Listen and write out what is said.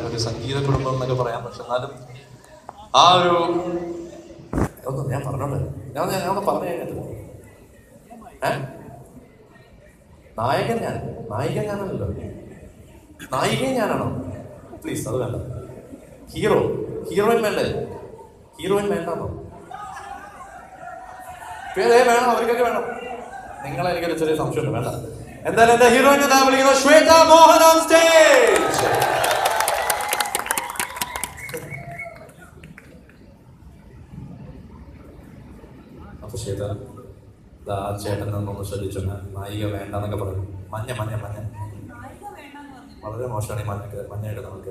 ഒരു സംഗീത കുടുംബം എന്നൊക്കെ പറയാം പക്ഷെ എന്നാലും ആ ഒരു ഒന്ന് ഞാൻ പറഞ്ഞോട്ടെ ഞാൻ ഞാൻ ഞാൻ ഒന്ന് പറഞ്ഞു കഴിഞ്ഞിട്ട് ഏ നായകൻ ഞാൻ നായിക ഞാനല്ലോ നായികയും ഞാനാണോ പ്ലീസ് അത് വേണ്ട ഹീറോ ഹീറോയിൻ വേണ്ടേ ഹീറോയിൻ വേണ്ടാന്നോ പേരേ വേണം അവർക്കൊക്കെ വേണം നിങ്ങളെ എനിക്കൊരു ചെറിയ സംശയമുണ്ട് വേണ്ട എന്തായാലും എന്റെ ഹീറോയിൻ എന്താ വിളിക്കുന്നത് ശ്വേത മോഹൻ ഓൺ സ്റ്റേജ് അപ്പൊ ശ്വേത ദാ ആ ചേട്ടൻ ഒന്ന് ശ്രദ്ധിച്ചു നായിക വേണ്ടെന്നൊക്കെ പറഞ്ഞു മഞ്ഞ മഞ്ഞ മഞ്ഞ വളരെ മോശമാണ് ഈ മഞ്ഞ മഞ്ഞയുടെ നമുക്ക്